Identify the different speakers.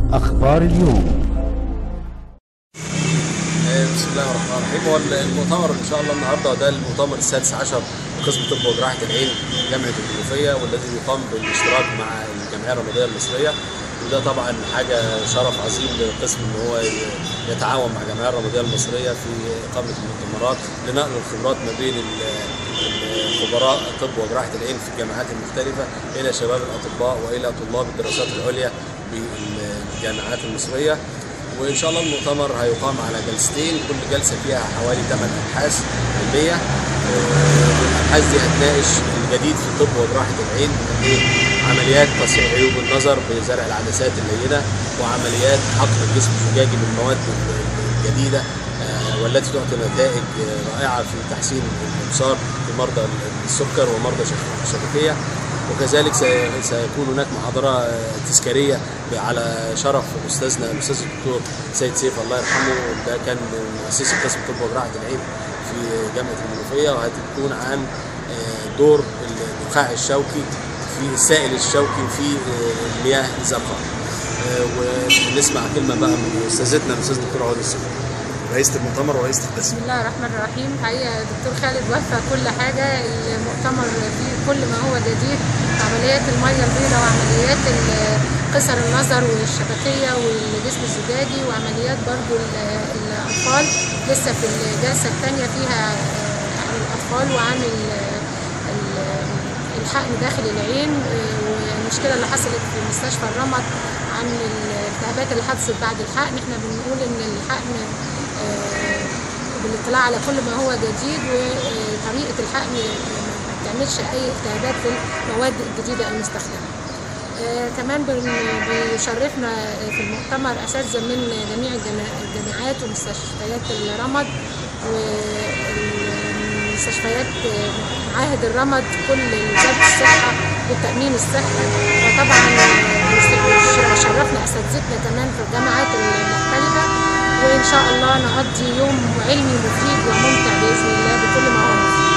Speaker 1: أخبار اليوم
Speaker 2: بسم الله الرحمن الرحيم هو المؤتمر ان شاء الله النهارده ده المؤتمر السادس عشر لقسم طب وجراحه العين جامعه المنوفيه والذي يقام بالاشتراك مع الجمعيه الرماديه المصريه وده طبعا حاجه شرف عظيم للقسم ان هو يتعاون مع الجمعيه الرماديه المصريه في اقامه المؤتمرات لنقل الخبرات ما بين خبراء طب وجراحه العين في الجامعات المختلفه الى شباب الاطباء والى طلاب الدراسات العليا بالجامعات المصريه وان شاء الله المؤتمر هيقام على جلستين كل جلسه فيها حوالي 8 ابحاث علميه والابحاث دي هتناقش الجديد في الطب وجراحه العين عمليات تصحيح عيوب النظر بزرع العدسات اللينه وعمليات حقن الجسم الزجاجي بالمواد الجديده والتي تعطي نتائج رائعه في تحسين الابصار في مرضى السكر ومرضى الشبكيه وكذلك سيكون هناك محاضرة تذكارية على شرف أستاذنا الأستاذ الدكتور سيد سيف الله يرحمه ده كان مؤسس قسم طب وجراحة العين في جامعة المنوفية وهتكون عن دور النخاع الشوكي في السائل الشوكي في المياه الزرقاء ونسمع كلمة بقى من أستاذتنا الأستاذ الدكتور عوض السيد رئيسة المؤتمر ورئيسة القسم.
Speaker 3: بسم الله الرحمن الرحيم حقيقة دكتور خالد وفى كل حاجة المؤتمر فيه كل ما هو جديد عمليات المية البيضاء وعمليات قصر النظر والشبكية والجسم الزجاجي وعمليات برضو الأطفال لسه في الجلسة الثانية فيها عن الأطفال وعن الحقن داخل العين والمشكلة اللي حصلت في مستشفى الرمد عن الالتهابات اللي حدثت بعد الحقن احنا بنقول ان الحقن بالاطلاع على كل ما هو جديد وطريقه الحقن ما بتعملش اي التهابات في المواد الجديده المستخدمه. كمان بيشرفنا في المؤتمر اساتذه من جميع الجامعات ومستشفيات الرمد ومستشفيات معاهد الرمد كل وزاره الصحه والتامين الصحي وطبعا شرفنا اساتذتنا كمان في الجامعات المختلفه وان شاء الله نقضي يوم علمي مفيد وممتع باذن الله بكل ما هو مفيد